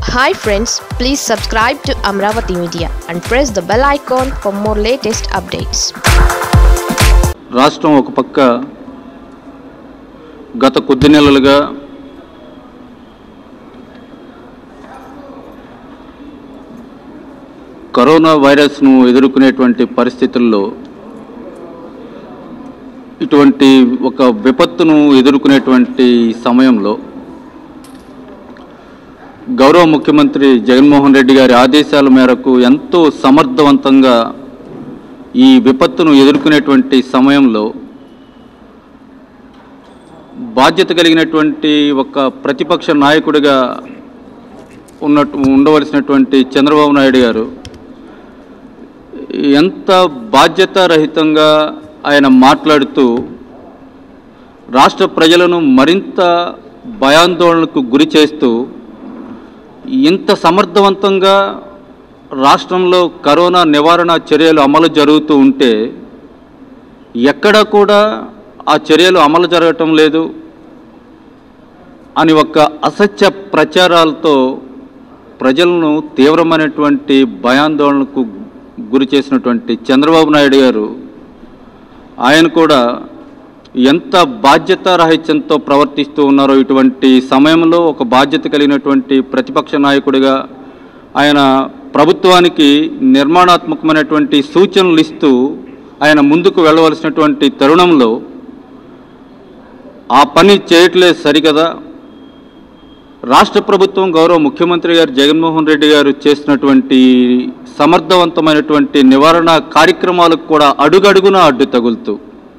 hi friends please subscribe to Amaravati media and press the bell icon for more latest updates రాష్ట్రం ఒక పక్క గత కొద్ది నెలలుగా కరోనా వైరస్ను ఎదుర్కొనేటువంటి పరిస్థితుల్లో ఇటువంటి ఒక విపత్తును ఎదుర్కొనేటువంటి సమయంలో గౌరవ ముఖ్యమంత్రి జగన్మోహన్ రెడ్డి గారి ఆదేశాల మేరకు ఎంతో సమర్థవంతంగా ఈ విపత్తును ఎదుర్కొనేటువంటి సమయంలో బాధ్యత కలిగినటువంటి ఒక ప్రతిపక్ష నాయకుడిగా ఉన్నట్టు ఉండవలసినటువంటి చంద్రబాబు నాయుడు గారు ఎంత బాధ్యతారహితంగా ఆయన మాట్లాడుతూ రాష్ట్ర ప్రజలను మరింత భయాందోళనకు గురి చేస్తూ ఇంత సమర్థవంతంగా రాష్ట్రంలో కరోనా నివారణ చర్యలు అమలు జరుగుతూ ఉంటే ఎక్కడా కూడా ఆ చర్యలు అమలు జరగటం లేదు అని ఒక అసత్య ప్రచారాలతో ప్రజలను తీవ్రమైనటువంటి భయాందోళనకు గురి చేసినటువంటి చంద్రబాబు నాయుడు గారు ఆయన కూడా ఎంత బాధ్యతారాహిత్యంతో ప్రవర్తిస్తూ ఉన్నారో ఇటువంటి సమయంలో ఒక బాధ్యత కలిగినటువంటి ప్రతిపక్ష నాయకుడిగా ఆయన ప్రభుత్వానికి నిర్మాణాత్మకమైనటువంటి సూచనలు ఇస్తూ ఆయన ముందుకు వెళ్ళవలసినటువంటి తరుణంలో ఆ పని చేయట్లేదు సరికదా రాష్ట్ర ప్రభుత్వం గౌరవ ముఖ్యమంత్రి గారు జగన్మోహన్ రెడ్డి గారు చేసినటువంటి సమర్థవంతమైనటువంటి నివారణ కార్యక్రమాలకు కూడా అడుగడుగున అడ్డు తగులుతూ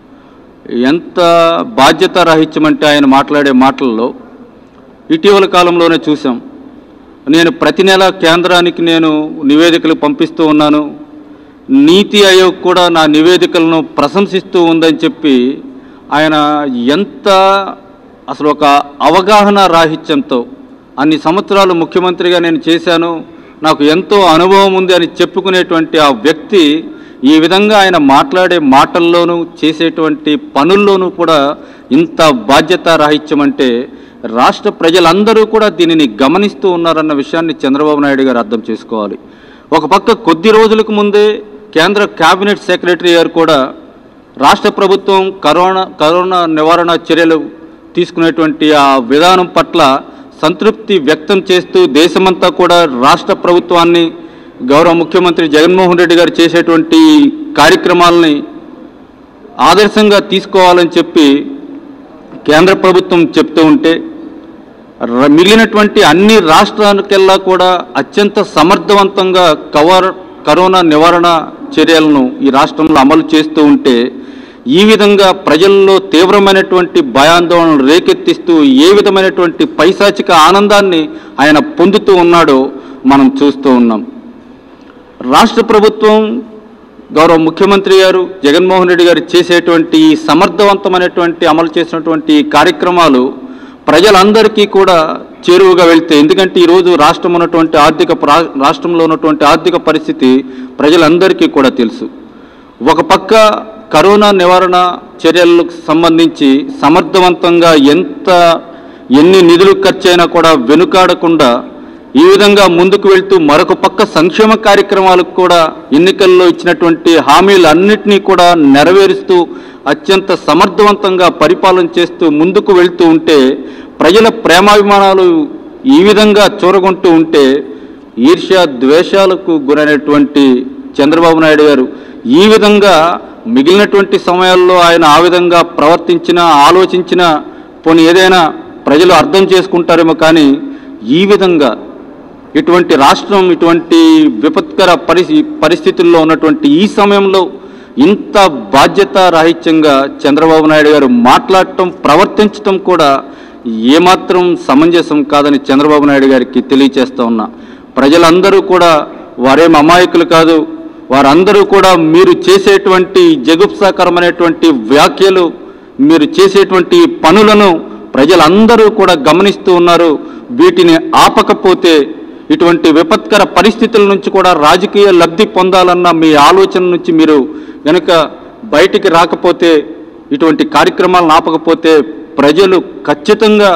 ఎంత బాధ్యతారాహిత్యం అంటే ఆయన మాట్లాడే మాటల్లో ఇటీవల కాలంలోనే చూసాం నేను ప్రతి నెల కేంద్రానికి నేను నివేదికలు పంపిస్తూ ఉన్నాను నీతి ఆయోగ్ కూడా నా నివేదికలను ప్రశంసిస్తూ ఉందని చెప్పి ఆయన ఎంత అసలు ఒక అవగాహన రాహిత్యంతో అన్ని సంవత్సరాలు ముఖ్యమంత్రిగా నేను చేశాను నాకు ఎంతో అనుభవం ఉంది అని చెప్పుకునేటువంటి ఆ వ్యక్తి ఈ విధంగా ఆయన మాట్లాడే మాటల్లోనూ చేసేటువంటి పనుల్లోనూ కూడా ఇంత బాధ్యత రాహిత్యం అంటే రాష్ట్ర ప్రజలందరూ కూడా దీనిని గమనిస్తూ ఉన్నారన్న విషయాన్ని చంద్రబాబు నాయుడు గారు అర్థం చేసుకోవాలి ఒక పక్క కొద్ది రోజులకు ముందే కేంద్ర కేబినెట్ సెక్రటరీ గారు కూడా రాష్ట్ర ప్రభుత్వం కరోనా కరోనా నివారణ చర్యలు తీసుకునేటువంటి ఆ విధానం పట్ల సంతృప్తి వ్యక్తం చేస్తూ దేశమంతా కూడా రాష్ట్ర ప్రభుత్వాన్ని గౌరవ ముఖ్యమంత్రి జగన్మోహన్ రెడ్డి గారు చేసేటువంటి కార్యక్రమాలని ఆదర్శంగా తీసుకోవాలని చెప్పి కేంద్ర ప్రభుత్వం చెప్తూ ఉంటే ర- మిగిలినటువంటి అన్ని రాష్ట్రాలకెల్లా కూడా అత్యంత సమర్థవంతంగా కవర్ కరోనా నివారణ చర్యలను ఈ రాష్ట్రంలో అమలు చేస్తూ ఉంటే ఈ విధంగా ప్రజల్లో తీవ్రమైనటువంటి భయాందోళనలు రేకెత్తిస్తూ ఏ విధమైనటువంటి పైశాచిక ఆనందాన్ని ఆయన పొందుతూ ఉన్నాడో మనం చూస్తూ ఉన్నాం రాష్ట్ర ప్రభుత్వం గౌరవ ముఖ్యమంత్రి గారు జగన్మోహన్ రెడ్డి గారు చేసేటువంటి ఈ సమర్థవంతమైనటువంటి అమలు చేసినటువంటి ఈ కార్యక్రమాలు ప్రజలందరికీ కూడా చేరువుగా వెళ్తే ఎందుకంటే ఈరోజు రాష్ట్రం ఉన్నటువంటి ఆర్థిక ప్రా- రాష్ట్రంలో ఉన్నటువంటి ఆర్థిక పరిస్థితి ప్రజలందరికీ కూడా తెలుసు ఒక పక్క కరోనా నివారణ చర్యలకు సంబంధించి సమర్థవంతంగా ఎంత ఎన్ని నిధులు ఖర్చైనా కూడా వెనుకాడకుండా ఈ విధంగా ముందుకు వెళ్తూ మరొక పక్క సంక్షేమ కార్యక్రమాలకు కూడా ఎన్నికల్లో ఇచ్చినటువంటి హామీలన్నింటినీ కూడా నెరవేరుస్తూ అత్యంత సమర్థవంతంగా పరిపాలన చేస్తూ ముందుకు వెళ్తూ ఉంటే ప్రజల ప్రేమాభిమానాలు ఈ విధంగా చూరగొంటూ ఉంటే ఈర్ష్య ద్వేషాలకు గురైనటువంటి చంద్రబాబు నాయుడు గారు ఈ విధంగా మిగిలినటువంటి సమయాల్లో ఆయన ఆ విధంగా ప్రవర్తించినా ఆలోచించినా పోనీ ఏదైనా ప్రజలు అర్థం చేసుకుంటారేమో కానీ ఈ విధంగా ఇటువంటి రాష్ట్రం ఇటువంటి విపత్కర పరిస్థి పరిస్థితుల్లో ఉన్నటువంటి ఈ సమయంలో ఇంత బాధ్యత రాహిత్యంగా చంద్రబాబు నాయుడు గారు మాట్లాడటం ప్రవర్తించటం కూడా ఏమాత్రం సమంజసం కాదని చంద్రబాబు నాయుడు గారికి తెలియచేస్తా ఉన్నా ప్రజలందరూ కూడా వారేం అమాయకులు కాదు వారందరూ కూడా మీరు చేసేటువంటి జగుప్సాకరమైనటువంటి వ్యాఖ్యలు మీరు చేసేటువంటి పనులను ప్రజలందరూ కూడా గమనిస్తూ ఉన్నారు వీటిని ఆపకపోతే ఇటువంటి విపత్కర పరిస్థితుల నుంచి కూడా రాజకీయ లబ్ధి పొందాలన్న మీ ఆలోచన నుంచి మీరు గనుక బయటికి రాకపోతే ఇటువంటి కార్యక్రమాలను ఆపకపోతే ప్రజలు ఖచ్చితంగా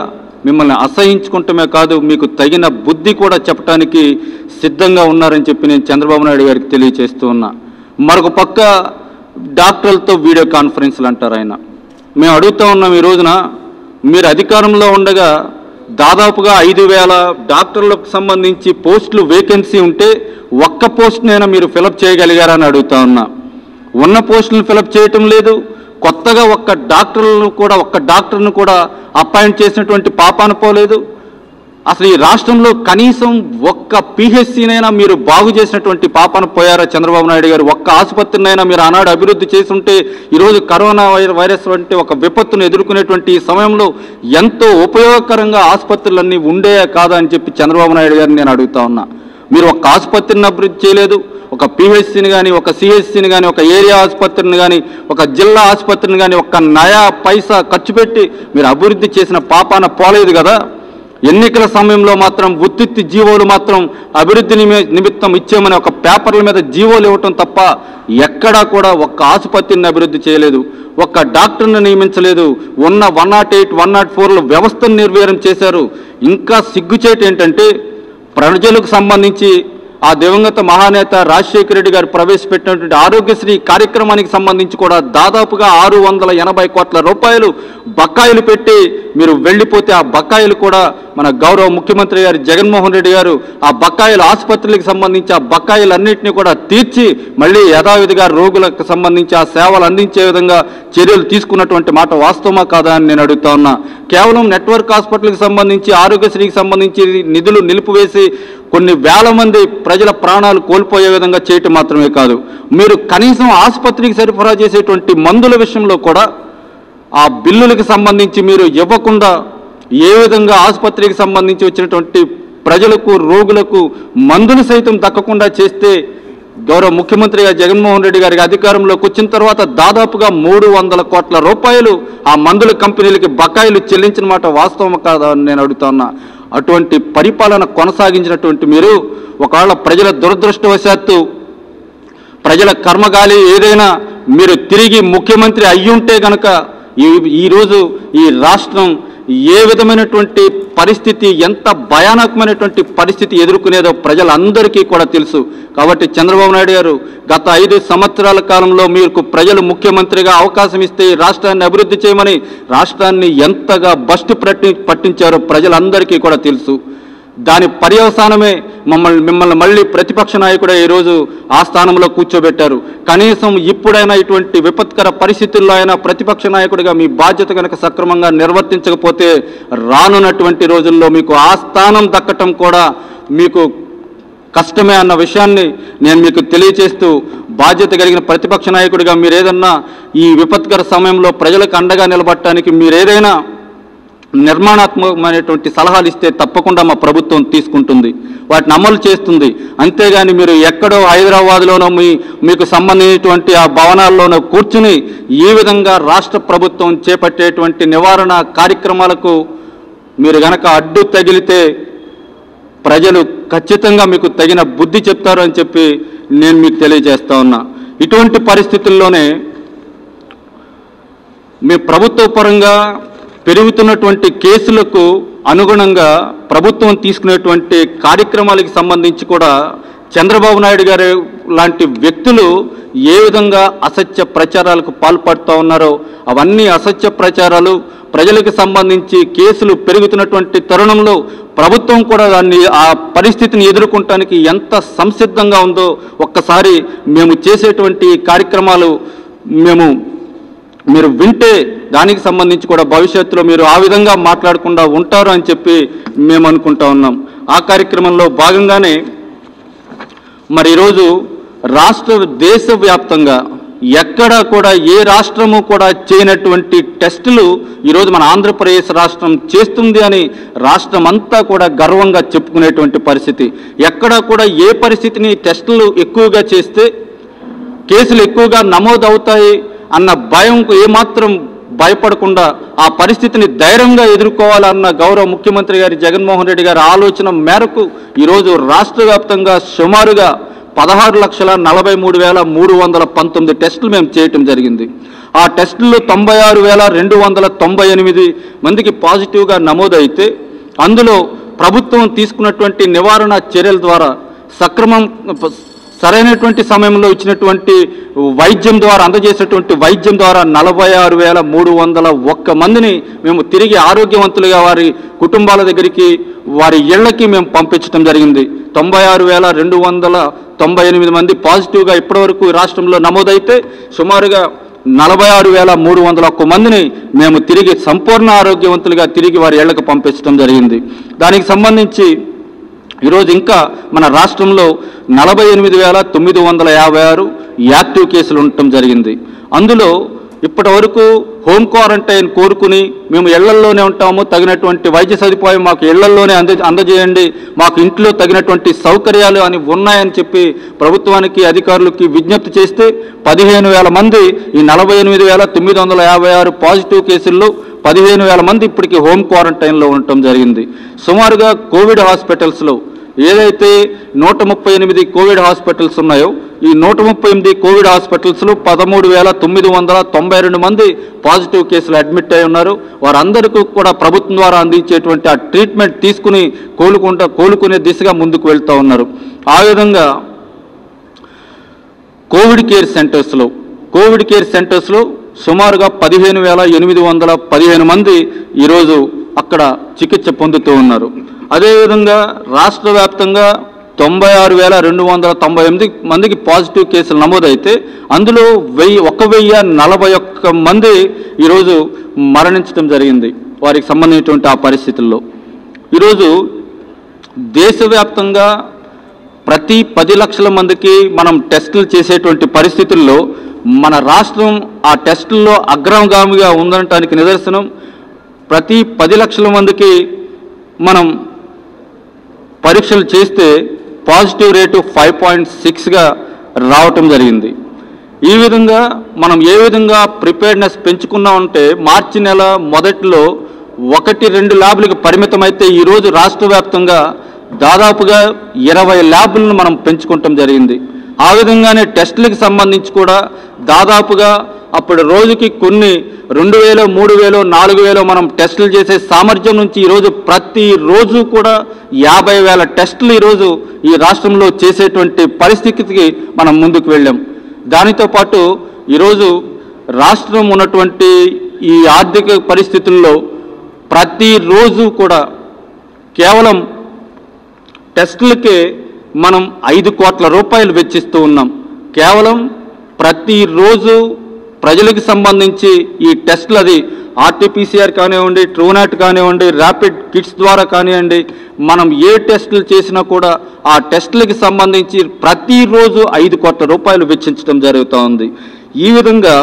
మిమ్మల్ని అసహించుకుంటమే కాదు మీకు తగిన బుద్ధి కూడా చెప్పడానికి సిద్ధంగా ఉన్నారని చెప్పి నేను చంద్రబాబు నాయుడు గారికి తెలియజేస్తూ ఉన్నా మరొక పక్క డాక్టర్లతో వీడియో కాన్ఫరెన్స్లు అంటారు ఆయన మేము అడుగుతా ఉన్నాం ఈ రోజున మీరు అధికారంలో ఉండగా దాదాపుగా ఐదు వేల డాక్టర్లకు సంబంధించి పోస్టులు వేకెన్సీ ఉంటే ఒక్క పోస్ట్నైనా మీరు ఫిలప్ చేయగలిగారని అడుగుతా ఉన్నా ఉన్న పోస్టులను ఫిలప్ చేయటం లేదు కొత్తగా ఒక్క డాక్టర్లను కూడా ఒక్క డాక్టర్ను కూడా అపాయింట్ చేసినటువంటి పాపాన పోలేదు అసలు ఈ రాష్ట్రంలో కనీసం ఒక్క పిహెచ్సినైనా మీరు బాగు చేసినటువంటి పాపన పోయారా చంద్రబాబు నాయుడు గారు ఒక్క ఆసుపత్రినైనా మీరు ఆనాడు అభివృద్ధి చేస్తుంటే ఈరోజు కరోనా వై- వైరస్ వంటి ఒక విపత్తును ఎదుర్కొనేటువంటి ఈ సమయంలో ఎంతో ఉపయోగకరంగా ఆసుపత్రులన్నీ ఉండేయా కాదా అని చెప్పి చంద్రబాబు నాయుడు గారిని నేను అడుగుతా ఉన్నా మీరు ఒక్క ఆసుపత్రిని అభివృద్ధి చేయలేదు ఒక పిహెచ్సిని కానీ ఒక సిహెచ్సిని కానీ ఒక ఏరియా ఆసుపత్రిని కానీ ఒక జిల్లా ఆసుపత్రిని కానీ ఒక్క నయా పైసా ఖర్చు పెట్టి మీరు అభివృద్ధి చేసిన పాపాన పోలేదు కదా ఎన్నికల సమయంలో మాత్రం ఉత్తిత్తి జీవోలు మాత్రం అభివృద్ధి నిమి- నిమిత్తం ఇచ్చామని ఒక పేపర్ల మీద జీవోలు ఇవ్వటం తప్ప ఎక్కడా కూడా ఒక్క ఆసుపత్రిని అభివృద్ధి చేయలేదు ఒక్క డాక్టర్ని నియమించలేదు ఉన్న one nought eight one nought ఫోర్ల వ్యవస్థను నిర్వీర్యం చేశారు ఇంకా సిగ్గుచేటు ఏంటంటే ప్రజలకు సంబంధించి ఆ దివంగత మహానేత రాజశేఖర రెడ్డి గారు ప్రవేశపెట్టినటువంటి ఆరోగ్యశ్రీ కార్యక్రమానికి సంబంధించి కూడా దాదాపుగా ఆరు వందల ఎనభై కోట్ల రూపాయలు బకాయిలు పెట్టి మీరు వెళ్ళిపోతే ఆ బకాయిలు కూడా మన గౌరవ ముఖ్యమంత్రి గారు జగన్మోహన్ రెడ్డి గారు ఆ బకాయిల ఆసుపత్రులకు సంబంధించి ఆ బకాయిలన్నింటినీ కూడా తీర్చి మళ్ళీ యథావిధిగా రోగులకు సంబంధించి ఆ సేవలు అందించే విధంగా చర్యలు తీసుకున్నటువంటి మాట వాస్తవమా కాదా అని నేను అడుగుతా ఉన్నా కేవలం నెట్వర్క్ హాస్పిటల్కి సంబంధించి ఆరోగ్యశ్రీకి సంబంధించి నిధులు నిలిపివేసి కొన్ని వేల మంది ప్రజల ప్రాణాలు కోల్పోయే విధంగా చేయటం మాత్రమే కాదు మీరు కనీసం ఆసుపత్రికి సరఫరా చేసేటువంటి మందుల విషయంలో కూడా ఆ బిల్లులకు సంబంధించి మీరు ఇవ్వకుండా ఏ విధంగా ఆసుపత్రికి సంబంధించి వచ్చినటువంటి ప్రజలకు రోగులకు మందులు సైతం దక్కకుండా చేస్తే గౌరవ ముఖ్యమంత్రి గారు జగన్మోహన్ రెడ్డి గారికి అధికారంలోకి వచ్చిన తర్వాత దాదాపుగా మూడు వందల కోట్ల రూపాయలు ఆ మందుల కంపెనీలకి బకాయిలు చెల్లించిన మాట వాస్తవం కాదా అని నేను అడుగుతా ఉన్నా అటువంటి పరిపాలన కొనసాగించినటువంటి మీరు ఒకవేళ ప్రజల దురదృష్టవశాత్తు ప్రజల కర్మగాలి ఏదైనా మీరు తిరిగి ముఖ్యమంత్రి అయ్యుంటే గనక ఈ ఈరోజు ఈ రాష్ట్రం ఏ విధమైనటువంటి పరిస్థితి ఎంత భయానకమైనటువంటి పరిస్థితి ఎదుర్కొనేదో ప్రజలందరికీ కూడా తెలుసు కాబట్టి చంద్రబాబు నాయుడు గారు గత ఐదు సంవత్సరాల కాలంలో మీకు ప్రజలు ముఖ్యమంత్రిగా అవకాశం ఇస్తే ఈ రాష్ట్రాన్ని అభివృద్ధి చేయమని రాష్ట్రాన్ని ఎంతగా బస్టు పట్టి పట్టించారో ప్రజలందరికీ కూడా తెలుసు దాని పర్యవసానమే మమ్మల్ని మిమ్మల్ని మళ్ళీ ప్రతిపక్ష నాయకుడే ఈరోజు ఆ స్థానంలో కూర్చోబెట్టారు కనీసం ఇప్పుడైనా ఇటువంటి విపత్కర పరిస్థితుల్లో అయినా ప్రతిపక్ష నాయకుడిగా మీ బాధ్యత కనుక సక్రమంగా నిర్వర్తించకపోతే రానున్నటువంటి రోజుల్లో మీకు ఆ స్థానం దక్కటం కూడా మీకు కష్టమే అన్న విషయాన్ని నేను మీకు తెలియచేస్తూ బాధ్యత కలిగిన ప్రతిపక్ష నాయకుడిగా మీరు ఏదన్నా ఈ విపత్కర సమయంలో ప్రజలకు అండగా నిలబడటానికి మీరు ఏదైనా నిర్మాణాత్మకమైనటువంటి సలహాలు ఇస్తే తప్పకుండా మా ప్రభుత్వం తీసుకుంటుంది వాటిని అమలు చేస్తుంది అంతేగాని మీరు ఎక్కడో హైదరాబాద్లోనో మీ మీకు సంబంధించినటువంటి ఆ భవనాల్లోనో కూర్చుని ఈ విధంగా రాష్ట్ర ప్రభుత్వం చేపట్టేటువంటి నివారణ కార్యక్రమాలకు మీరు గనక అడ్డు తగిలితే ప్రజలు ఖచ్చితంగా మీకు తగిన బుద్ధి చెప్తారు అని చెప్పి నేను మీకు తెలియజేస్తా ఉన్నా ఇటువంటి పరిస్థితుల్లోనే మీ ప్రభుత్వ పరంగా పెరుగుతున్నటువంటి కేసులకు అనుగుణంగా ప్రభుత్వం తీసుకునేటువంటి కార్యక్రమాలకు సంబంధించి కూడా చంద్రబాబు నాయుడు గారు లాంటి వ్యక్తులు ఏ విధంగా అసత్య ప్రచారాలకు పాల్పడుతూ ఉన్నారో అవన్నీ అసత్య ప్రచారాలు ప్రజలకు సంబంధించి కేసులు పెరుగుతున్నటువంటి తరుణంలో ప్రభుత్వం కూడా దాన్ని ఆ పరిస్థితిని ఎదుర్కొనటానికి ఎంత సంసిద్ధంగా ఉందో ఒక్కసారి మేము చేసేటువంటి కార్యక్రమాలు మేము మీరు వింటే దానికి సంబంధించి కూడా భవిష్యత్తులో మీరు ఆ విధంగా మాట్లాడకుండా ఉంటారు అని చెప్పి మేము అనుకుంటా ఉన్నాం ఆ కార్యక్రమంలో భాగంగానే మరి ఈరోజు రాష్ట్ర దేశవ్యాప్తంగా ఎక్కడా కూడా ఏ రాష్ట్రము కూడా చేయనటువంటి టెస్టులు ఈరోజు మన ఆంధ్రప్రదేశ్ రాష్ట్రం చేస్తుంది అని రాష్ట్రం అంతా కూడా గర్వంగా చెప్పుకునేటువంటి పరిస్థితి ఎక్కడా కూడా ఏ పరిస్థితిని టెస్టులు ఎక్కువగా చేస్తే కేసులు ఎక్కువగా నమోదవుతాయి అన్న భయంకు ఏమాత్రం భయపడకుండా ఆ పరిస్థితిని ధైర్యంగా ఎదుర్కోవాలన్న గౌరవ ముఖ్యమంత్రి గారి జగన్మోహన్ రెడ్డి గారి ఆలోచన మేరకు ఈరోజు రాష్ట్ర వ్యాప్తంగా సుమారుగా పదహారు లక్షల నలభై మూడు వేల మూడు వందల పంతొమ్మిది టెస్టులు మేము చేయటం జరిగింది ఆ టెస్టుల్లో తొంభై ఆరు వేల రెండు వందల తొంభై ఎనిమిది మందికి పాజిటివ్గా నమోదైతే అందులో ప్రభుత్వం తీసుకున్నటువంటి నివారణ చర్యల ద్వారా సక్రమం సరైనటువంటి సమయంలో ఇచ్చినటువంటి వైద్యం ద్వారా అందజేసినటువంటి వైద్యం ద్వారా నలభై ఆరు వేల మూడు వందల ఒక్క మందిని మేము తిరిగి ఆరోగ్యవంతులుగా వారి కుటుంబాల దగ్గరికి వారి ఇళ్లకి మేము పంపించడం జరిగింది తొంభై ఆరు వేల రెండు వందల తొంభై ఎనిమిది మంది పాజిటివ్గా ఇప్పటివరకు ఈ రాష్ట్రంలో నమోదైతే సుమారుగా నలభై ఆరు వేల మూడు వందల ఒక్క మందిని మేము తిరిగి సంపూర్ణ ఆరోగ్యవంతులుగా తిరిగి వారి ఇళ్లకు పంపించడం జరిగింది దానికి సంబంధించి ఈరోజు ఇంకా మన రాష్ట్రంలో నలభై ఎనిమిది వేల తొమ్మిది వందల యాభై ఆరు యాక్టివ్ కేసులు ఉండటం జరిగింది అందులో ఇప్పటి వరకు హోమ్ క్వారంటైన్ కోరుకుని మేము ఇళ్లల్లోనే ఉంటాము తగినటువంటి వైద్య సదుపాయం మాకు ఇళ్లల్లోనే అంద అందజేయండి మాకు ఇంట్లో తగినటువంటి సౌకర్యాలు అని ఉన్నాయని చెప్పి ప్రభుత్వానికి అధికారులకి విజ్ఞప్తి చేస్తే పదిహేను వేల మంది ఈ నలభై ఎనిమిది వేల తొమ్మిది వందల యాభై ఆరు పాజిటివ్ కేసుల్లో పదిహేను వేల మంది ఇప్పటికి హోమ్ క్వారంటైన్లో ఉండటం జరిగింది సుమారుగా కోవిడ్ హాస్పిటల్స్లో ఏదైతే నూట ముప్పై ఎనిమిది కోవిడ్ హాస్పిటల్స్ ఉన్నాయో ఈ నూట ముప్పై ఎనిమిది కోవిడ్ హాస్పిటల్స్లో పదమూడు వేల తొమ్మిది వందల తొంభై రెండు మంది పాజిటివ్ కేసులు అడ్మిట్ అయి ఉన్నారు వారందరికీ కూడా ప్రభుత్వం ద్వారా అందించేటువంటి ఆ ట్రీట్మెంట్ తీసుకుని కోలుకుంటా కోలుకునే దిశగా ముందుకు వెళ్తూ uన్నారు ఆ విధంగా కోవిడ్ కేర్ సెంటర్స్లో కోవిడ్ కేర్ సెంటర్స్లో సుమారుగా పదిహేను వేల ఎనిమిది వందల పదిహేను మంది ఈరోజు అక్కడ చికిత్స పొందుతూ ఉన్నారు అదేవిధంగా రాష్ట్ర వ్యాప్తంగా తొంభై ఆరు వేల రెండు వందల తొంభై ఎనిమిది మందికి పాజిటివ్ కేసులు నమోదైతే అందులో వెయ్యి ఒక వెయ్యి నలభై ఒక్క మంది ఈరోజు మరణించడం జరిగింది వారికి సంబంధించినటువంటి ఆ పరిస్థితుల్లో ఈరోజు దేశవ్యాప్తంగా ప్రతి పది లక్షల మందికి మనం టెస్టులు చేసేటువంటి పరిస్థితుల్లో మన రాష్ట్రం ఆ టెస్టుల్లో అగ్రగామిగా ఉండటానికి నిదర్శనం ప్రతి పది లక్షల మందికి మనం పరీక్షలు చేస్తే పాజిటివ్ రేటు ఫైవ్ పాయింట్ సిక్స్గా రావటం జరిగింది ఈ విధంగా మనం ఏ విధంగా ప్రిపేర్నెస్ పెంచుకున్నామంటే మార్చి నెల మొదట్లో ఒకటి రెండు ల్యాబ్లకు పరిమితమైతే ఈరోజు రాష్ట్ర వ్యాప్తంగా దాదాపుగా ఇరవై ల్యాబులను మనం పెంచుకుంటాం జరిగింది ఆ విధంగానే టెస్టులకు సంబంధించి కూడా దాదాపుగా అప్పుడు రోజుకి కొన్ని రెండు వేలు మూడు వేలు నాలుగు వేలు మనం టెస్టులు చేసే సామర్థ్యం నుంచి ఈరోజు ప్రతి రోజు కూడా యాభై వేల టెస్టులు ఈరోజు ఈ రాష్ట్రంలో చేసేటువంటి పరిస్థితికి మనం ముందుకు వెళ్ళాం దానితో పాటు ఈరోజు రాష్ట్రం ఉన్నటువంటి ఈ ఆర్థిక పరిస్థితుల్లో ప్రతిరోజు కూడా కేవలం టెస్టులకే మనం ఐదు కోట్ల రూపాయలు వెచ్చిస్తూ ఉన్నాం కేవలం ప్రతిరోజు ప్రజలకు సంబంధించి ఈ టెస్టులు అది ఆర్టీపీసీఆర్ కానివ్వండి ట్రూనాట్ కానివ్వండి ర్యాపిడ్ కిట్స్ ద్వారా కానివ్వండి మనం ఏ టెస్టులు చేసినా కూడా ఆ టెస్టులకి సంబంధించి ప్రతిరోజు ఐదు కోట్ల రూపాయలు వెచ్చించడం జరుగుతూ ఉంది ఈ విధంగా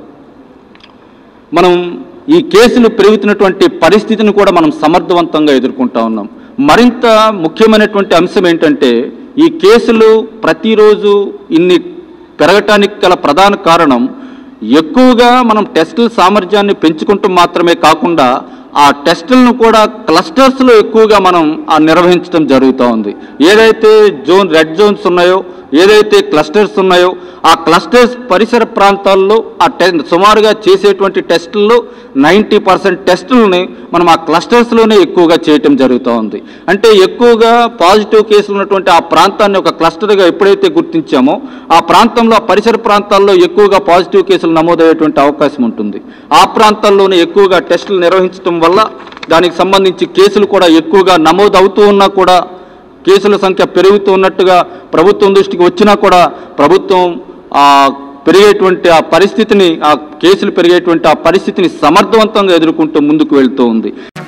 మనం ఈ కేసులు పెరుగుతున్నటువంటి పరిస్థితిని కూడా మనం సమర్థవంతంగా ఎదుర్కొంటా ఉన్నాం మరింత ముఖ్యమైనటువంటి అంశం ఏంటంటే ఈ కేసులు ప్రతిరోజు ఇన్ని పెరగటానికి గల ప్రధాన కారణం ఎక్కువగా మనం టెస్టుల సామర్థ్యాన్ని పెంచుకుంటూ మాత్రమే కాకుండా ఆ టెస్టులను కూడా క్లస్టర్స్లో ఎక్కువగా మనం ఆ నిర్వహించడం జరుగుతూ ఉంది ఏదైతే జోన్ రెడ్ జోన్స్ ఉన్నాయో ఏదైతే క్లస్టర్స్ ఉన్నాయో ఆ క్లస్టర్స్ పరిసర ప్రాంతాల్లో ఆ టె సుమారుగా చేసేటువంటి టెస్టుల్లో నైంటీ పర్సెంట్ టెస్టులని మనం ఆ క్లస్టర్స్లోనే ఎక్కువగా చేయటం జరుగుతూ ఉంది అంటే ఎక్కువగా పాజిటివ్ కేసులు ఉన్నటువంటి ఆ ప్రాంతాన్ని ఒక క్లస్టర్గా ఎప్పుడైతే గుర్తించామో ఆ ప్రాంతంలో ఆ పరిసర ప్రాంతాల్లో ఎక్కువగా పాజిటివ్ కేసులు నమోదయ్యేటువంటి అవకాశం ఉంటుంది ఆ ప్రాంతాల్లోనే ఎక్కువగా టెస్టులు నిర్వహించడం వల్ల దానికి సంబంధించి కేసులు కూడా ఎక్కువగా నమోదు అవుతూ ఉన్నా కూడా కేసుల సంఖ్య పెరుగుతూ ఉన్నట్టుగా ప్రభుత్వం దృష్టికి వచ్చినా కూడా ప్రభుత్వం ఆ పెరిగేటువంటి ఆ పరిస్థితిని ఆ కేసులు పెరిగేటువంటి ఆ పరిస్థితిని సమర్థవంతంగా ఎదుర్కొంటూ ముందుకు వెళ్తూ ఉంది